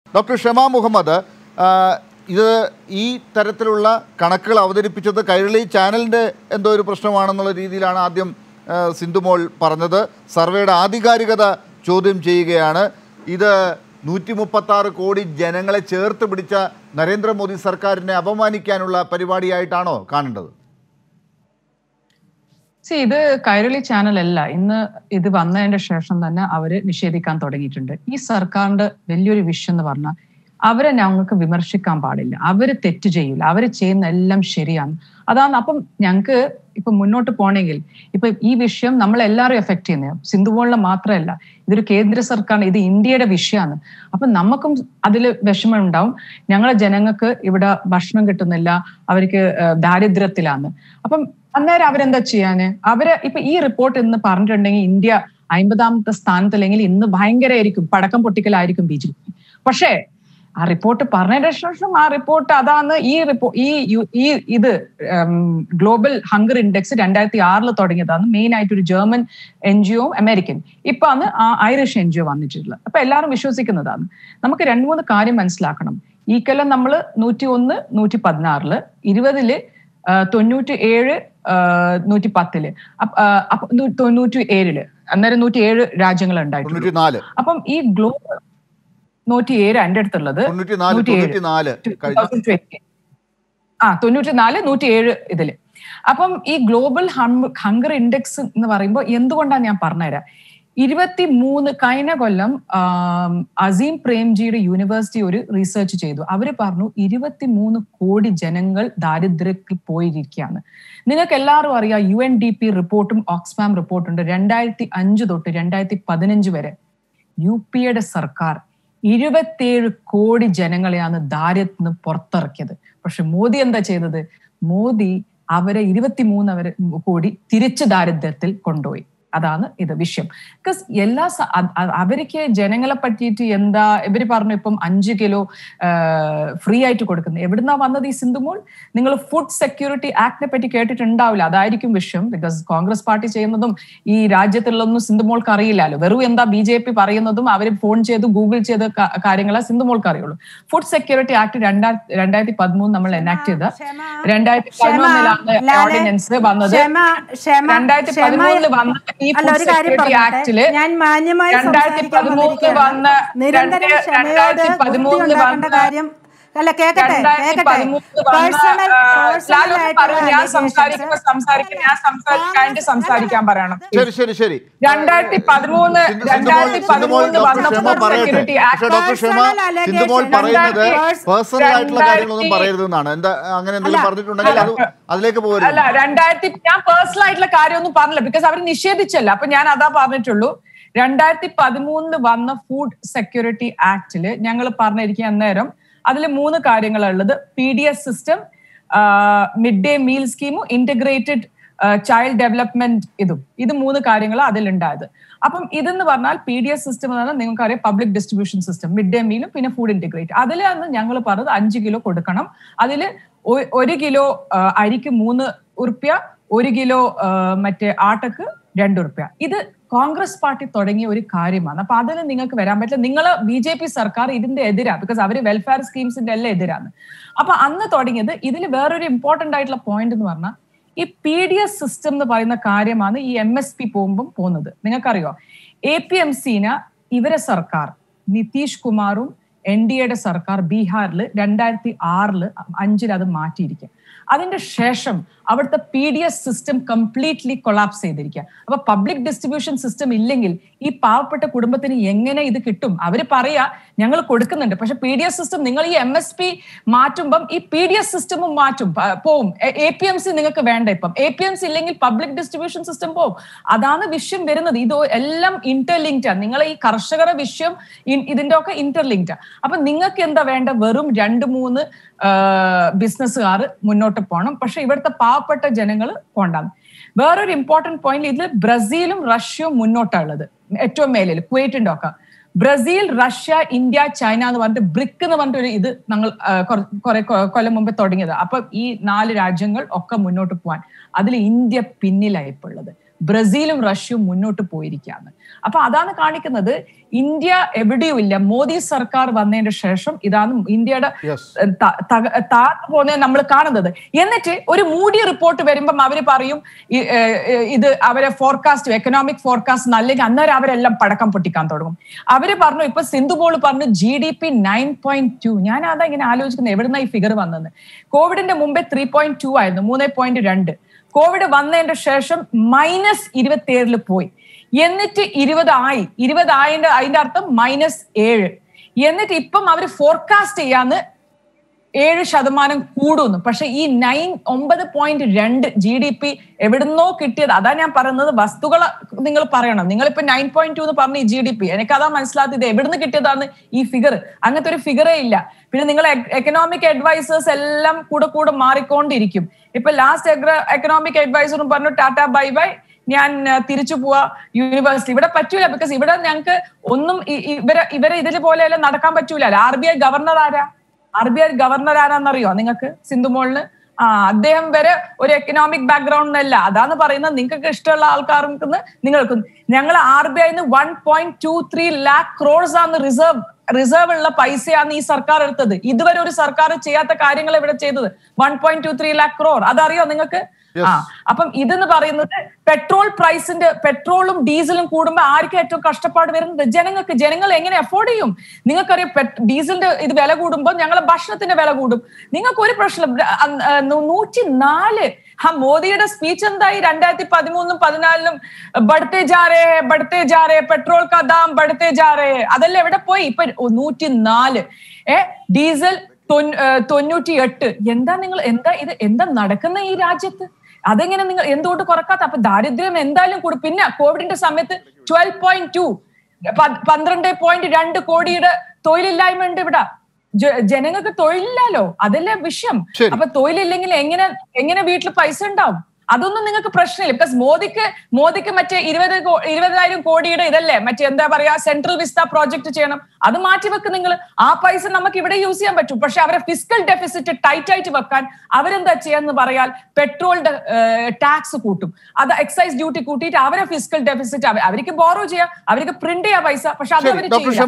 Doctor Shama Muhammad ആ, ഇത് ഈ തരത്തിലുള്ള കണക്കുകൾ അവതരിപ്പിച്ചത് കൈരളി ചാനലിൻ്റെ എന്തോ ഒരു പ്രശ്നമാണെന്നുള്ള രീതിയിലാണ് ആദ്യം ആ, സിന്ധുമോൾ പറഞ്ഞത് സർവേയുടെ ആധികാരികത ചോദ്യം ചെയ്യുകയാണ് ഇത് നൂറ്റി മുപ്പത്താറ് കോടി ജനങ്ങളെ ചേർത്ത് പിടിച്ച നരേന്ദ്രമോദി സർക്കാരിനെ അപമാനിക്കാനുള്ള പരിപാടിയായിട്ടാണോ കാണേണ്ടത് സി ഇത് കൈരളി ചാനൽ അല്ല ഇന്ന് ഇത് വന്നതിന്റെ ശേഷം തന്നെ അവര് നിഷേധിക്കാൻ തുടങ്ങിയിട്ടുണ്ട് ഈ സർക്കാരിന്റെ വലിയൊരു വിഷയം എന്ന് പറഞ്ഞാൽ അവരെ ഞങ്ങൾക്ക് വിമർശിക്കാൻ പാടില്ല അവര് തെറ്റ് ചെയ്യില്ല അവര് ചെയ്യുന്ന എല്ലാം ശരിയാണ് അതാണ് അപ്പം ഞങ്ങൾക്ക് ഇപ്പൊ മുന്നോട്ട് പോണെങ്കിൽ ഇപ്പൊ ഈ വിഷയം നമ്മളെല്ലാവരും എഫക്ട് ചെയ്യുന്നത് സിന്ധുപോളിനെ മാത്രമല്ല ഇതൊരു കേന്ദ്ര സർക്കാർ ഇത് ഇന്ത്യയുടെ വിഷയമാണ് അപ്പൊ നമുക്കും അതിൽ വിഷമം ഉണ്ടാവും ഞങ്ങളെ ജനങ്ങൾക്ക് ഇവിടെ ഭക്ഷണം കിട്ടുന്നില്ല അവർക്ക് ഏഹ്, ദാരിദ്ര്യത്തിലാണ് അപ്പം അന്നേരം അവരെന്താ ചെയ്യാന് അവര് ഇപ്പൊ ഈ റിപ്പോർട്ട് ഇന്ന് പറഞ്ഞിട്ടുണ്ടെങ്കിൽ ഇന്ത്യ അമ്പതാമത്തെ സ്ഥാനത്തല്ലെങ്കിൽ ഇന്ന് ഭയങ്കരമായിരിക്കും പടക്കം പൊട്ടിക്കലായിരിക്കും ബി ജെ പി പക്ഷേ ആ റിപ്പോർട്ട് പറഞ്ഞതിന് ശേഷം ആ റിപ്പോർട്ട് അതാണ് ഈ റിപ്പോ ഈ യു- ഈ ഇത് ഗ്ലോബൽ ഹങ്കർ ഇൻഡെക്സ് രണ്ടായിരത്തി ആറിൽ തുടങ്ങിയതാണ് മെയിൻ ആയിട്ട് ഒരു German N G O American ഇപ്പൊ ആണ് ആ ഐറിഷ് എൻ ജി ഒ വന്നിട്ടുള്ളത് അപ്പൊ എല്ലാവരും വിശ്വസിക്കുന്നതാണ് നമുക്ക് രണ്ട് മൂന്ന് കാര്യം മനസ്സിലാക്കണം ഈ കൊല്ലം നമ്മൾ നൂറ്റി ഒന്ന് നൂറ്റി പതിനാറില് ഇരുപതില് ആ, തൊണ്ണൂറ്റി ഏഴ് ആ, നൂറ്റി പത്തില് അപ്പ- ആ, അപ്പൊ നൂ- തൊണ്ണൂറ്റി ഏഴില് അന്നേരം നൂറ്റി ഏഴ് രാജ്യങ്ങൾ ഉണ്ടായിട്ടുള്ളൂ തൊണ്ണൂറ്റി നാല് അപ്പം ഈ ഗ്ലോബൽ നൂറ്റി ഏഴ് എൻ്റെ അടുത്തുള്ളത് തൊണ്ണൂറ്റി നാല് നൂറ്റിയേഴ്. തൊണ്ണൂറ്റി നാല് കഴിഞ്ഞ 2020. ആ തൊണ്ണൂറ്റി നാല് നൂറ്റി ഏഴ് ഇതില് അപ്പം ഈ ഗ്ലോബൽ ഹങ്കർ ഇൻഡെക്സ് എന്ന് പറയുമ്പോൾ എന്തുകൊണ്ടാണ് ഞാൻ പറഞ്ഞുതരാം ഇരുപത്തി മൂന്ന് കഴിഞ്ഞ കൊല്ലം ആം, അസീം പ്രേംജിയുടെ യൂണിവേഴ്സിറ്റി ഒരു റിസർച്ച് ചെയ്തു അവര് പറഞ്ഞു ഇരുപത്തി മൂന്ന് കോടി ജനങ്ങൾ ദാരിദ്ര്യത്തിൽ പോയിരിക്കുകയാണ് നിങ്ങൾക്ക് എല്ലാവരും അറിയാം യു എൻ ഡി പി റിപ്പോർട്ടും ഓക്സ്ഫാം റിപ്പോർട്ടും ഉണ്ട് രണ്ടായിരത്തി അഞ്ച് തൊട്ട് രണ്ടായിരത്തി പതിനഞ്ച് വരെ യു പിയുടെ സർക്കാർ ഇരുപത്തിയേഴ് കോടി ജനങ്ങളെയാണ് ദാരിദ്ര്യത്തിൽ നിന്ന് പുറത്തിറക്കിയത് പക്ഷെ മോദി എന്താ ചെയ്തത് മോദി അവരെ ഇരുപത്തിമൂന്ന് അവരെ കോടി തിരിച്ച് ദാരിദ്ര്യത്തിൽ കൊണ്ടുപോയി അതാണ് ഇത് വിഷയം ബിക്കോസ് എല്ലാ സ- അ- അ- അവർക്ക് ജനങ്ങളെ പറ്റിയിട്ട് എന്താ ഇവര് പറഞ്ഞു ഇപ്പം അഞ്ച് കിലോ ഫ്രീ ആയിട്ട് കൊടുക്കുന്നത് എവിടുന്നാ വന്നത് ഈ സിന്ധുമോൾ നിങ്ങൾ ഫുഡ് സെക്യൂരിറ്റി ആക്ടിനെ പറ്റി കേട്ടിട്ടുണ്ടാവില്ല അതായിരിക്കും വിഷയം ബിക്കോസ് കോൺഗ്രസ് പാർട്ടി ചെയ്യുന്നതും ഈ രാജ്യത്തുള്ളതൊന്നും സിന്ധുമോൾക്ക് അറിയില്ലല്ലോ വെറും എന്താ ബി ജെ പി പറയുന്നതും അവർ ഫോൺ ചെയ്ത് ഗൂഗിൾ ചെയ്ത ക- കാര്യങ്ങളെ സിന്ധുമോൾക്ക് അറിയുള്ളൂ ഫുഡ് സെക്യൂരിറ്റി ആക്ട് രണ്ടായിരത്തി രണ്ടായിരത്തി പതിമൂന്ന് നമ്മൾ എനാക്ട് ചെയ്ത രണ്ടായിരത്തി പതിനൊന്നിലാണ് ഓർഡിനൻസ് വന്നത് രണ്ടായിരത്തി പതിമൂന്നില് വന്ന ഈ അല്ല ഫുഡ് ഒരു കാര്യം സെക്യൂരിറ്റി പറഞ്ഞോട്ടെ ആക്ടില് ഞാൻ മാന്യമായി രണ്ടായിരത്തി സംസാരിക്കാൻ പതിമൂന്നില് വന്നിരിക്കുകയാണ്. വന്ന നിരന്തരം രണ്ട് ക്ഷമയോട് രണ്ടായിരത്തി ബുദ്ധി പതിമൂന്നില് ഉണ്ടാക്കേണ്ട വന്ന കാര്യം അല്ല കേക്കട്ടെ രണ്ടായിരത്തി കേക്കട്ടെ പതിമൂന്നില് വന്ന പേഴ്സണൽ ആ, പേഴ്സണൽ ലാലു ഒന്ന് പറയൂ, ഞാൻ ആയിട്ടുള്ള സംസാരിക്കുമ്പോ സംസാരിക്കും ഞാൻ സംസാരിക്കാണ്ട് സംസാരിക്കാൻ പറയണം ശരി ശരി ശരി രണ്ടായിരത്തി പതിമൂന്ന് സിന്ധു- രണ്ടായിരത്തി സിന്ധുമോൾ- പതിമൂന്ന് ഡോക്ടർ വന്ന ക്ഷമ ഫുഡ് പറയട്ടെ സെക്യൂരിറ്റി പക്ഷേ act doctor Kshama Personal allegation. Sindhumol പറയുന്നത് രണ്ടായിരത്തി- പേഴ്സണൽ ആയിട്ടുള്ള കാര്യങ്ങളൊന്നും രണ്ടായിരത്തി- പറയരുതെന്നാണ് എന്താ അങ്ങനെ എന്തെങ്കിലും അല്ല, പറഞ്ഞിട്ടുണ്ടെങ്കിൽ അത് അതിലേക്ക് പോകരുത് അല്ല രണ്ടായിരത്തി ഞാൻ പേഴ്സണൽ ആയിട്ടുള്ള കാര്യമൊന്നും പറഞ്ഞില്ല ബിക്കോസ് അവർ നിഷേധിച്ചല്ല അപ്പൊ ഞാൻ അതാ പറഞ്ഞിട്ടുള്ളൂ രണ്ടായിരത്തി പതിമൂന്നില് വന്ന ഫുഡ് സെക്യൂരിറ്റി ആക്ടില് ഞങ്ങൾ പറഞ്ഞിരിക്കുക അന്നേരം അതിൽ മൂന്ന് കാര്യങ്ങളുള്ളത് P D S system mid day meal സ്കീമും ഇന്റഗ്രേറ്റഡ് ചൈൽഡ് ഡെവലപ്മെന്റ് ഇതും ഇത് മൂന്ന് കാര്യങ്ങൾ അതിലുണ്ടായത് അപ്പം ഇതെന്ന് പറഞ്ഞാൽ പി ഡി എസ് സിസ്റ്റം എന്ന് പറഞ്ഞാൽ നിങ്ങൾക്കറിയാം public distribution system mid day മീലും പിന്നെ ഫുഡ് ഇന്റഗ്രേറ്റ് അതിലാണ് ഞങ്ങൾ പറഞ്ഞത് അഞ്ച് കിലോ കൊടുക്കണം അതിൽ ഒരു കിലോ ആ, അരിക്ക് മൂന്ന് ഉറുപ്യ ഒരു കിലോ ആ, മറ്റേ ആട്ടക്ക് രണ്ട് ഉറുപ്യ ഇത് കോൺഗ്രസ് പാർട്ടി തുടങ്ങിയ ഒരു കാര്യമാണ് അപ്പൊ അതിൽ നിങ്ങൾക്ക് വരാൻ പറ്റില്ല നിങ്ങൾ ബി ജെ പി സർക്കാർ ഇതിന്റെ എതിരാണ് ബിക്കോസ് അവർ വെൽഫെയർ സ്കീംസിന്റെ എല്ലാം എതിരാണ് അപ്പൊ അന്ന് തുടങ്ങിയത് ഇതിൽ വേറൊരു ഇമ്പോർട്ടന്റ് ആയിട്ടുള്ള പോയിന്റ് എന്ന് പറഞ്ഞാൽ ഈ പി ഡി എസ് സിസ്റ്റം എന്ന് പറയുന്ന കാര്യമാണ് ഈ എം എസ് പി പോകുമ്പം പോകുന്നത് നിങ്ങൾക്കറിയോ എ പി എം സിന ഇവരെ സർക്കാർ നിതീഷ് കുമാറും എൻ ഡി എയുടെ സർക്കാർ ബീഹാറിൽ രണ്ടായിരത്തി ആറില് അഞ്ചിൽ അത് മാറ്റിയിരിക്കുക അതിന്റെ ശേഷം അവിടുത്തെ P D S system completely collapse ചെയ്തിരിക്കുക അപ്പൊ പബ്ലിക് ഡിസ്ട്രിബ്യൂഷൻ സിസ്റ്റം ഇല്ലെങ്കിൽ ഈ പാവപ്പെട്ട കുടുംബത്തിന് എങ്ങനെ ഇത് കിട്ടും അവര് പറയാ ഞങ്ങൾ കൊടുക്കുന്നുണ്ട് പക്ഷെ പി ഡി എസ് സിസ്റ്റം നിങ്ങൾ ഈ എം എസ് പി മാറ്റുമ്പം ഈ പി ഡി എസ് സിസ്റ്റമും മാറ്റും പ- പോവും എ പി എം സി നിങ്ങൾക്ക് വേണ്ട ഇപ്പം എ പി എം സി ഇല്ലെങ്കിൽ പബ്ലിക് ഡിസ്ട്രിബ്യൂഷൻ സിസ്റ്റം പോവും അതാണ് വിഷയം വരുന്നത് ഇത് എല്ലാം ഇന്റർലിങ്ക്ഡ് ആണ് നിങ്ങൾ ഈ കർഷകരുടെ വിഷയം ഇ- ഇതിന്റെ ഒക്കെ ഇന്റർലിങ്ക്ഡ് ആണ് അപ്പൊ നിങ്ങൾക്ക് എന്താ വേണ്ട വെറും രണ്ട് മൂന്ന് ബിസിനസ്സുകാർ മുന്നോട്ട് പോകണം പക്ഷെ ഇവിടുത്തെ പാവപ്പെട്ട ജനങ്ങൾ പോണ്ടാന്ന് വേറൊരു ഇമ്പോർട്ടന്റ് പോയിന്റ് ഇതിൽ ബ്രസീലും റഷ്യയും മുന്നോട്ടുള്ളത് ഏറ്റവും മേലിൽ കുവൈറ്റിന്റെ ഒക്കെ ബ്രസീൽ റഷ്യ ഇന്ത്യ ചൈന എന്ന് പറഞ്ഞിട്ട് ബ്രിക്ക് എന്ന് പറഞ്ഞിട്ട് ഒരു ഇത് ഞങ്ങൾ കുറെ കൊല്ലം മുമ്പ് തുടങ്ങിയത് അപ്പൊ ഈ നാല് രാജ്യങ്ങൾ ഒക്കെ മുന്നോട്ട് പോകാൻ അതിൽ ഇന്ത്യ പിന്നിലായി ഇപ്പോൾ ഉള്ളത് ബ്രസീലും റഷ്യയും മുന്നോട്ട് പോയിരിക്കുകയാണ് അപ്പൊ അതാണ് കാണിക്കുന്നത് ഇന്ത്യ എവിടെയുമില്ല മോദി സർക്കാർ വന്നതിന് ശേഷം ഇതാണ് ഇന്ത്യയുടെ യെസ് ത- തക- താഴ്ന്നു പോകുന്നത് നമ്മൾ കാണുന്നത് എന്നിട്ട് ഒരു മൂടിയ റിപ്പോർട്ട് വരുമ്പം അവര് പറയും ഈ, ഏഹ്, ഏഹ്, ഇത് അവരെ ഫോർകാസ്റ്റ് എക്കണോമിക് ഫോർകാസ്റ്റ് അല്ലെങ്കിൽ അന്നേരം അവരെല്ലാം പടക്കം പൊട്ടിക്കാൻ തുടങ്ങും അവര് പറഞ്ഞു ഇപ്പൊ സിന്ധു ബോൾ പറഞ്ഞു G D P nine point two ഞാൻ അതാ ഇങ്ങനെ ആലോചിക്കുന്നത് എവിടുന്ന ഈ ഫിഗർ വന്നത് കോവിഡിന്റെ മുമ്പേ ത്രീ പോയിന്റ് ടു ആയിരുന്നു മൂന്ന് പോയിന്റ് രണ്ട് കോവിഡ് വന്നതിന്റെ ശേഷം മൈനസ് ഇരുപത്തി ഏഴില് പോയി എന്നിട്ട് ഇരുപതായി ഇരുപതായതിന്റെ അതിന്റെ അർത്ഥം മൈനസ് ഏഴ് എന്നിട്ട് ഇപ്പം അവർ ഫോർകാസ്റ്റ് ചെയ്യാന്ന് ഏഴ് ശതമാനം കൂടുന്നു പക്ഷെ ഈ നയൻ ഒമ്പത് പോയിന്റ് രണ്ട് ജി ഡി പി എവിടുന്നോ കിട്ടിയത് അതാ ഞാൻ പറയുന്നത് വസ്തുക്കൾ നിങ്ങൾ പറയണം നിങ്ങൾ ഇപ്പൊ നയൻ പോയിന്റ് ടു എന്ന് പറഞ്ഞ ഈ ജി ഡി പി എനിക്ക് അതാ മനസ്സിലാത്തത് ഇത് എവിടുന്ന് കിട്ടിയതാണ് ഈ ഫിഗർ അങ്ങനത്തെ ഒരു ഫിഗറേ ഇല്ല പിന്നെ നിങ്ങൾ എക്കണോമിക് അഡ്വൈസേഴ്സ് എല്ലാം കൂടെ കൂടെ മാറിക്കൊണ്ടിരിക്കും ഇപ്പൊ ലാസ്റ്റ് എക്കണോമിക് അഡ്വൈസറും പറഞ്ഞു ടാറ്റ ബൈ ബൈ ഞാൻ ആ, തിരിച്ചു പോവാ യൂണിവേഴ്സിറ്റി ഇവിടെ പറ്റൂല ബിക്കോസ് ഇവിടെ ഞങ്ങൾക്ക് ഒന്നും ഇ- ഇ- ഇവരെ ഇവരെ ഇതിലെ പോലെയല്ല നടക്കാൻ പറ്റൂല ആർ ബി ഐ ഗവർണർ ആരാ ആർ ബി ഐ ഗവർണർ ആരാന്നറിയോ നിങ്ങൾക്ക് സിന്ധുമോളിന് ആ അദ്ദേഹം വരെ ഒരു എക്കണോമിക് ബാക്ക്ഗ്രൗണ്ടിനല്ല അതാണ് പറയുന്നത് നിങ്ങൾക്ക് ഇഷ്ടമുള്ള ആൾക്കാർക്ക് നിങ്ങൾക്ക് ഞങ്ങൾ ആർ ബി ഐന്ന് one point two three lakh crores ആണ് റിസർവ് റിസർവ് ഉള്ള പൈസയാണ് ഈ സർക്കാർ എടുത്തത് ഇതുവരെ ഒരു സർക്കാർ ചെയ്യാത്ത കാര്യങ്ങൾ ഇവിടെ ചെയ്തത് one point two three lakh crore അതറിയോ നിങ്ങൾക്ക് Yes. ആ അപ്പം ഇതെന്ന് പറയുന്നത് പെട്രോൾ പ്രൈസിന്റെ പെട്രോളും ഡീസലും കൂടുമ്പോൾ ആർക്കും ഏറ്റവും കഷ്ടപ്പാട് വരുന്നത് ജനങ്ങൾക്ക് ജനങ്ങൾ എങ്ങനെ അഫോർഡ് ചെയ്യും നിങ്ങൾക്കറിയാം പെ- ഡീസലിന്റെ ഇത് വില കൂടുമ്പോൾ ഞങ്ങളെ ഭക്ഷണത്തിന്റെ വില കൂടും നിങ്ങൾക്ക് ഒരു പ്രശ്നം നൂറ്റി നാല് ആ മോദിയുടെ സ്പീച്ച് എന്തായി രണ്ടായിരത്തി പതിമൂന്നും പതിനാലിലും ബഡ്ത്തെ ജാരേ ബഡ്ത്തെ ജാരേ പെട്രോൾ കാ ദാം ബഡ്ത്തെ ജാരേ അതെല്ലാം എവിടെ പോയി ഇപ്പൊ നൂറ്റി നാല് ഏ ഡീസൽ തൊണ്ണൂ- ഏഹ് തൊണ്ണൂറ്റി എട്ട് എന്താ നിങ്ങൾ എന്താ ഇത് എന്താ നടക്കുന്ന ഈ രാജ്യത്ത് അതെങ്ങനെ നിങ്ങൾ എന്തുകൊണ്ട് കുറക്കാത്ത അപ്പൊ ദാരിദ്ര്യം എന്തായാലും കൂടും പിന്നെ കോവിഡിന്റെ സമയത്ത് ട്വൽവ് പോയിന്റ് ടു പന്ത്രണ്ട് പോയിന്റ് രണ്ട് കോടിയുടെ തൊഴിലില്ലായ്മ ഉണ്ട് ഇവിടെ ജ- ജനങ്ങൾക്ക് തൊഴിലില്ലല്ലോ അതല്ലേ വിഷയം ശരി. അപ്പൊ തൊഴിലില്ലെങ്കിൽ എങ്ങനെ എങ്ങനെ വീട്ടിൽ പൈസ ഉണ്ടാവും അതൊന്നും നിങ്ങൾക്ക് പ്രശ്നമില്ല ബിക്കോസ് മോദിക്ക് മോദിക്ക് മറ്റേ ഇരുപത് കോ- ഇരുപതിനായിരം കോടിയുടെ ഇതല്ലേ മറ്റേ എന്താ പറയാ സെൻട്രൽ വിസ്ത പ്രോജക്ട് ചെയ്യണം അത് മാറ്റിവെക്ക് നിങ്ങൾ ആ പൈസ നമുക്ക് ഇവിടെ യൂസ് ചെയ്യാൻ പറ്റും പക്ഷെ അവരെ ഫിസിക്കൽ ഡെഫിസിറ്റ് ടൈറ്റ് ആയിട്ട് വെക്കാൻ അവരെന്താ ചെയ്യാന്ന് പറയാൽ പെട്രോളിന്റെ ടാക്സ് കൂട്ടും അത് എക്സൈസ് ഡ്യൂട്ടി കൂട്ടിയിട്ട് അവരെ ഫിസിക്കൽ ഡെഫിസിറ്റ് അവർക്ക് ബോറോ ചെയ്യാം അവർക്ക് പ്രിന്റ് ചെയ്യാം പൈസ പക്ഷെ അത് ശരി അവർ ഡോക്ടർ ചെയ്യില്ല